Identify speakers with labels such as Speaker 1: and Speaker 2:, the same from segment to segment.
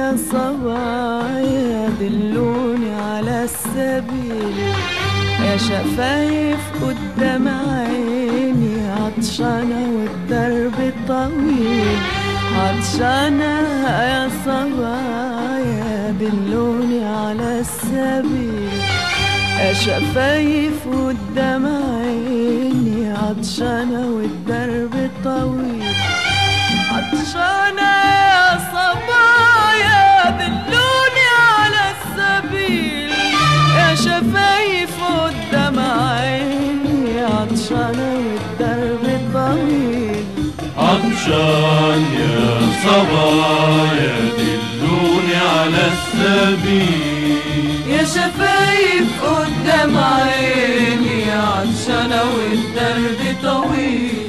Speaker 1: يا صبايا دلوني على السبيل يا شفايف قدام عيني عطشانة والدرب طويل عطشانة يا صبايا دلوني على السبيل يا شفايف قدام عيني عطشانة والدرب طويل عطشانة يا صبايا دلوني على السبيل يا شفايف قدام عيني عطشانة والدرب طويل
Speaker 2: عطشان يا صبايا دلوني على السبيل
Speaker 1: يا شفايف قدام عيني عطشانة والدرب طويل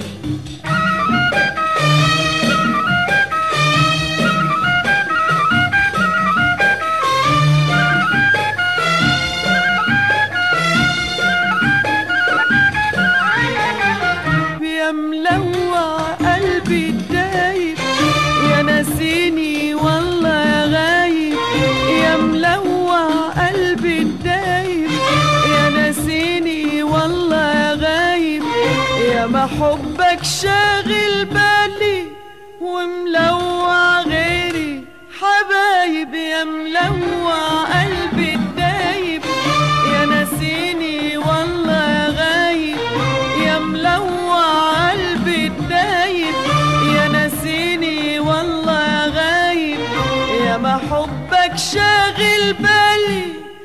Speaker 1: يا ملوع قلبي الدايب يا ناسيني والله يا غايب يا ملوع قلبي الدايب يا ناسيني والله يا غايب يا ما حبك شاغل بالي وملوع غيري حبايب يا ملوع قلبي الدايب يا ناسيني والله يا غايب يا ملوع قلبي الدايب يا ناسيني والله يا غايب يا ما حبك شاغل بالي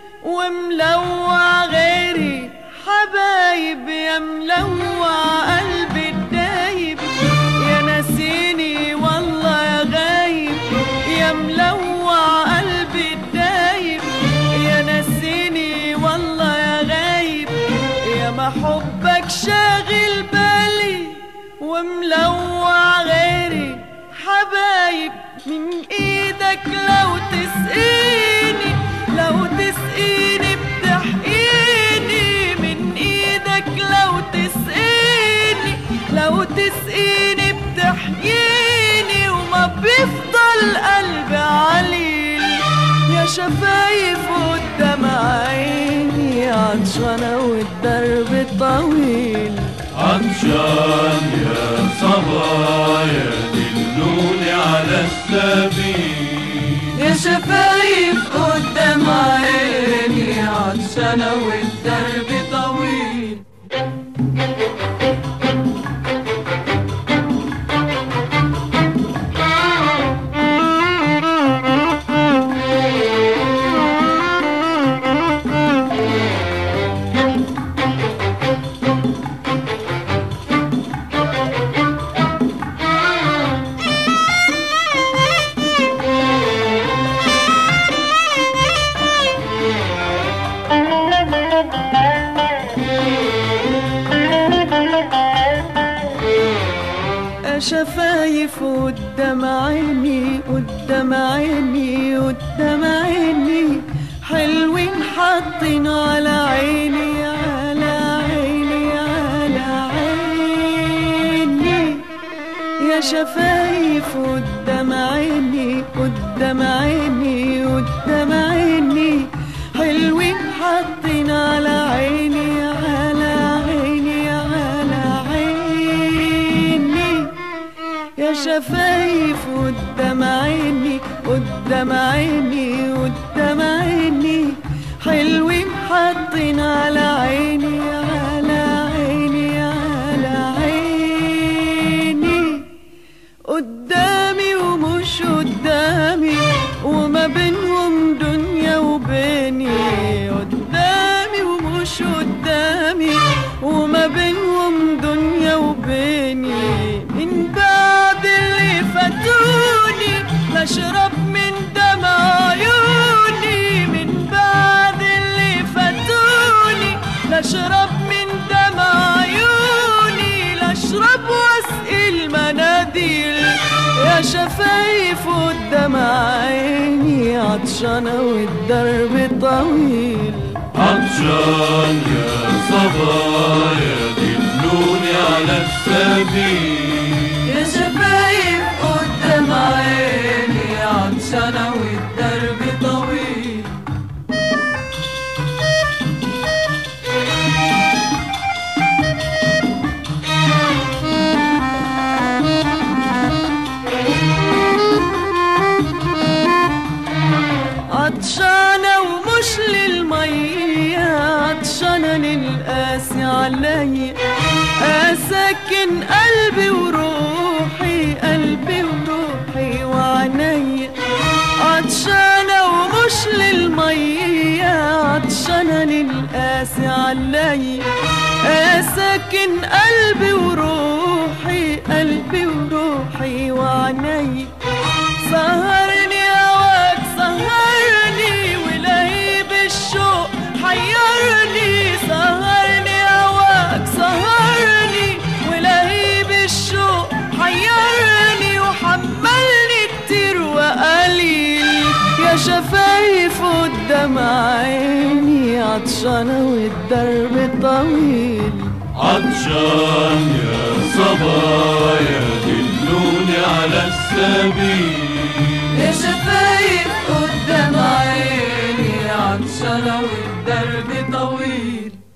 Speaker 1: وملوع غيري حبايب يا ملوع قلبي الدايب يا ناسيني والله يا غايب يا ملوع قلبي الدايب يا ناسيني والله يا غايب يا ما حبك شاغل بالي وملوع غيري حبايب من ايدك لو تسقيني لو تسقيني بتحقيني من ايدك لو تسقيني لو تسقيني بتحييني وما بيفضل قلبي عليل يا شفايف قدام عيني عطشانة والدرب طويل
Speaker 2: عطشان يا صبايا دلوني على السبيل
Speaker 1: يا شفايف قدام عيني عطشانة والدرب طويل شفايف قدام عيني قدام عيني قدام عيني حلوين حاطين على عيني على عيني على عيني يا شفايف قدام عيني قدام عيني قدام عيني حلوين حاطين على عيني على عيني على عيني يا شفايف قدام عيني قدام عيني قدام عيني حلوين حاطين على عيني على عيني على عيني قدامي ومش قدامي وما بينهم دنيا وبيني قدامي ومش قدامي وما بينهم دنيا وبيني من بعد اللي فاتوني بشرب من دمع عيوني من بعد اللي فاتوني بشرب من دمع عيوني لاشرب واسقي المناديل يا شفايف قدام عيني عطشانة والدرب طويل
Speaker 2: عطشان يا صبايا دلوني على السبيل
Speaker 1: يا شفايف قدام عيني عطشانة والدرب ساكن قلبي وروحي قلبي وروحي وعيني عطشانة ومش للمية عطشانة للقاسي علي يا ساكن قلبي وروحي قلبي وروحي وعيني سهرني هواك سهرني ولهيب الشوق حيرني سهرني هواك سهرني ولهيب الشوق حيرني وحملني كتير وقليل يا شفايف قدام عيني عطشانة والدرب طويل
Speaker 2: عطشان يا صبايا دلوني على السبيل
Speaker 1: يا شفايف قدام عيني عطشانة والدرب طويل